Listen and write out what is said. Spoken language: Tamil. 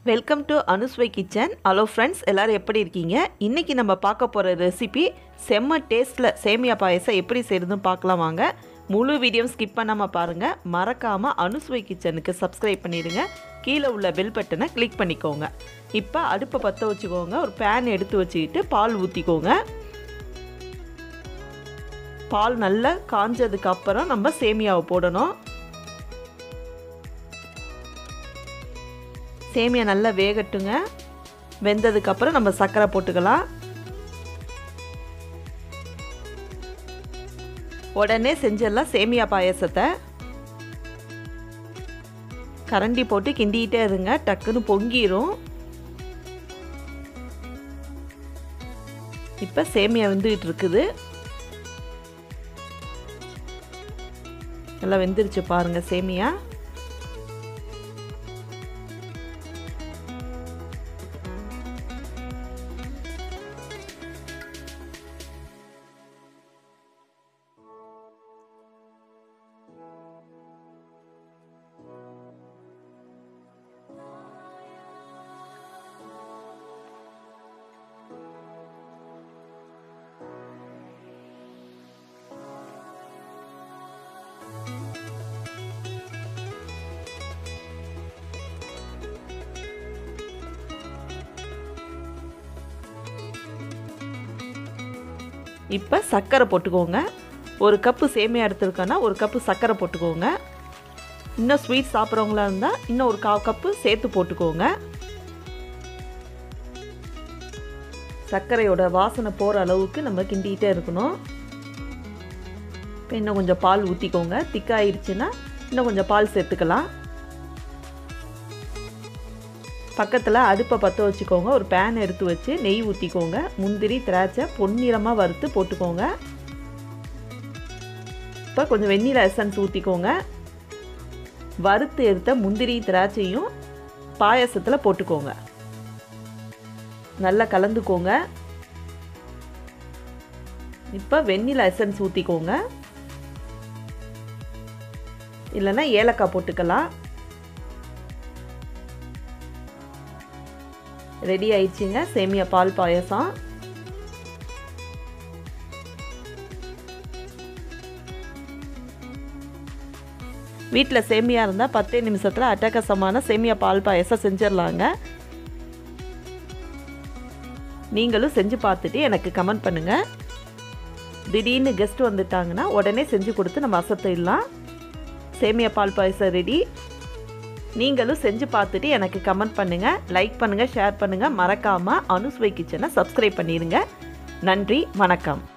வெல்கம் டு அனுஸ்வை கிச்சன் ஹலோ ஃப்ரெண்ட்ஸ் எல்லோரும் எப்படி இருக்கீங்க இன்றைக்கி நம்ம பார்க்க போகிற ரெசிபி செம்ம டேஸ்ட்டில் சேமியா பாயசம் எப்படி செய்கிறதுன்னு பார்க்கலாம் வாங்க முழு வீடியோ ஸ்கிப் பண்ணாமல் பாருங்கள் மறக்காமல் அனுஸ்வை கிச்சனுக்கு சப்ஸ்கிரைப் பண்ணிடுங்க கீழே உள்ள பெல் பட்டனை கிளிக் பண்ணிக்கோங்க இப்போ அடுப்பை பற்ற வச்சுக்கோங்க ஒரு பேன் எடுத்து வச்சுக்கிட்டு பால் ஊற்றிக்கோங்க பால் நல்லா காஞ்சதுக்கு அப்புறம் நம்ம சேமியாவை போடணும் சேமியா நல்லா வேகட்டுங்க வெந்ததுக்கப்புறம் நம்ம சர்க்கரை போட்டுக்கலாம் உடனே செஞ்சிடலாம் சேமியா பாயசத்தை கரண்டி போட்டு கிண்டிகிட்டே இருங்க டக்குன்னு பொங்கிரும் இப்போ சேமியா வெந்துகிட்டு இருக்குது நல்லா வெந்துருச்சு பாருங்க சேமியா இப்போ சர்க்கரை போட்டுக்கோங்க ஒரு கப்பு சேமியா எடுத்துருக்கோன்னா ஒரு கப்பு சர்க்கரை போட்டுக்கோங்க இன்னும் ஸ்வீட் சாப்பிட்றவங்களா இருந்தால் இன்னும் ஒரு கால் கப்பு சேர்த்து போட்டுக்கோங்க சர்க்கரையோட வாசனை போகிற அளவுக்கு நம்ம கிண்டிகிட்டே இருக்கணும் இப்போ இன்னும் கொஞ்சம் பால் ஊற்றிக்கோங்க திக்காயிருச்சுன்னா இன்னும் கொஞ்சம் பால் சேர்த்துக்கலாம் பக்கத்தில் அடுப்பை பற்ற வச்சுக்கோங்க ஒரு பேன் எடுத்து வச்சு நெய் ஊற்றிக்கோங்க முந்திரி திராட்சை பொன்னிறமாக வறுத்து போட்டுக்கோங்க இப்போ கொஞ்சம் வெந்நீர் எசன்ஸ் ஊற்றிக்கோங்க வறுத்து எடுத்த முந்திரி திராட்சையும் பாயசத்தில் போட்டுக்கோங்க நல்லா கலந்துக்கோங்க இப்போ வெண்ணிலா எசன்ஸ் ஊற்றிக்கோங்க இல்லைன்னா ஏலக்காய் போட்டுக்கலாம் ரெடி ஆயிடுச்சுங்க சேமியா பால் பாயசம் வீட்டில் சேமியா இருந்தால் பத்தே நிமிஷத்தில் அட்டகாசமான சேமியா பால் பாயசம் செஞ்சிடலாங்க நீங்களும் செஞ்சு பார்த்துட்டு எனக்கு கமெண்ட் பண்ணுங்கள் திடீர்னு கெஸ்ட் வந்துட்டாங்கன்னா உடனே செஞ்சு கொடுத்து நம்ம அசத்திடலாம் சேமியா பால் பாயசம் ரெடி நீங்களும் செஞ்சு பார்த்துட்டு எனக்கு கமெண்ட் பண்ணுங்கள் லைக் பண்ணுங்கள் ஷேர் பண்ணுங்கள் மறக்காமல் அனுஸ்வை கிச்சனை சப்ஸ்கிரைப் பண்ணிடுங்க நன்றி வணக்கம்